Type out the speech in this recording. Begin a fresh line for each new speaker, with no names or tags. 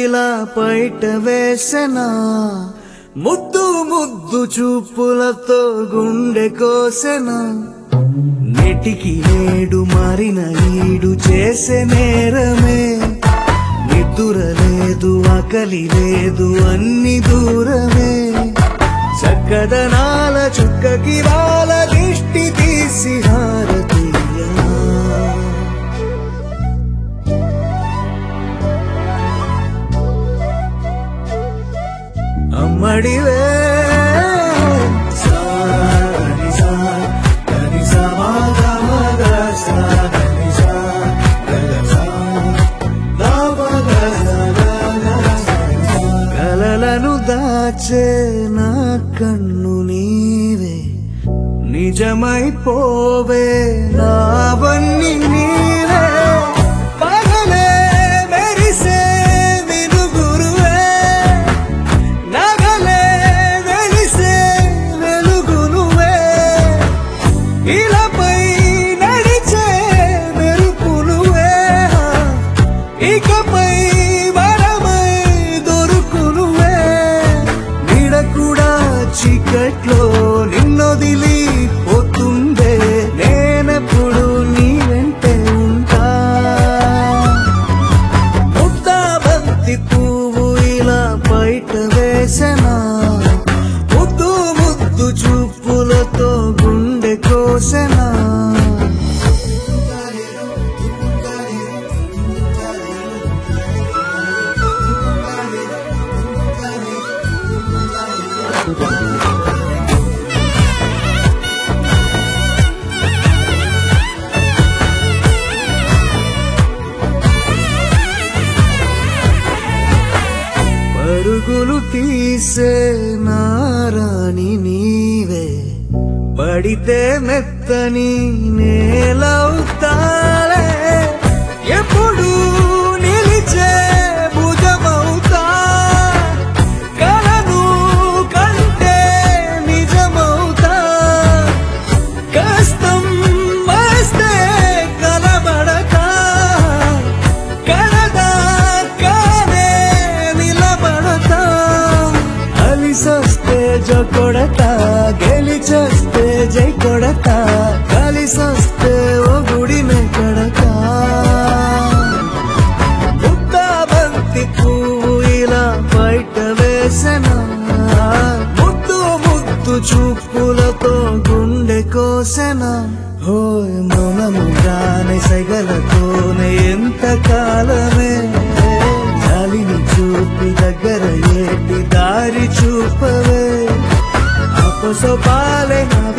ఇలా బయట వేసెనా ముద్దు ముద్దు చూపులతో గుండె కోసెనా నెటికి నేడు మారిన ఈడు చేసే నేరమే నిద్దుర లేదు ఆకలి లేదు అన్ని దూరమే చక్కదనాల చుక్కకి వాళ్ళ దిష్టి తీసి హారతీయనా అమ్మడివే సాని సా, గని సా, మా గా మా గా సా, గని సా, గ గ సా, దా మా గా సా, గా గా సా, సా. కలలను దాచే నా కన్ను నీవే నిజమైపోవే నావన్నీ నీవే పగలే మెరిసే వెలుగురువే నగలే వెలిసే వెలుగునువే ఇలాపై నడిచే మెరుపునువే ఇకపై వరమై దొరుకునువే నీడ కూడా చీకట్లో నిన్నొదిలి పోతుందే నేనెప్పుడు నీ వెంటే ఉంటా ముద్దా బంతి పువ్వు ఇలా బయట వేసెనా ముద్దు ముద్దు చూపులతో గుండె కోసెనా పరుగులు తీసే నారాణి నీవే పడితే మెత్తని నేలవుతాలే ఎప్పుడు నిలిచే భుజమవుతా కలను కంటే నిజమవుతా కష్టం వస్తే కలబడక కడదా కానే నిలబడతా అలిసొస్తే జో కొడతా గెలిచొస్తే జై కొడతా కలిసొస్తే ఓ గుడినే కడతా ముద్దా బంతి పువ్వు ఇలా బయట వేసెనా ముద్దు ముద్దు చూపులతో గుండె కోసెనా హోయ్ మౌనముగానే సగలతోనే ఎంత కాలమే జాలిని చూపి దగ్గర ఏటి దారి చూపవే అపసొపాలే నా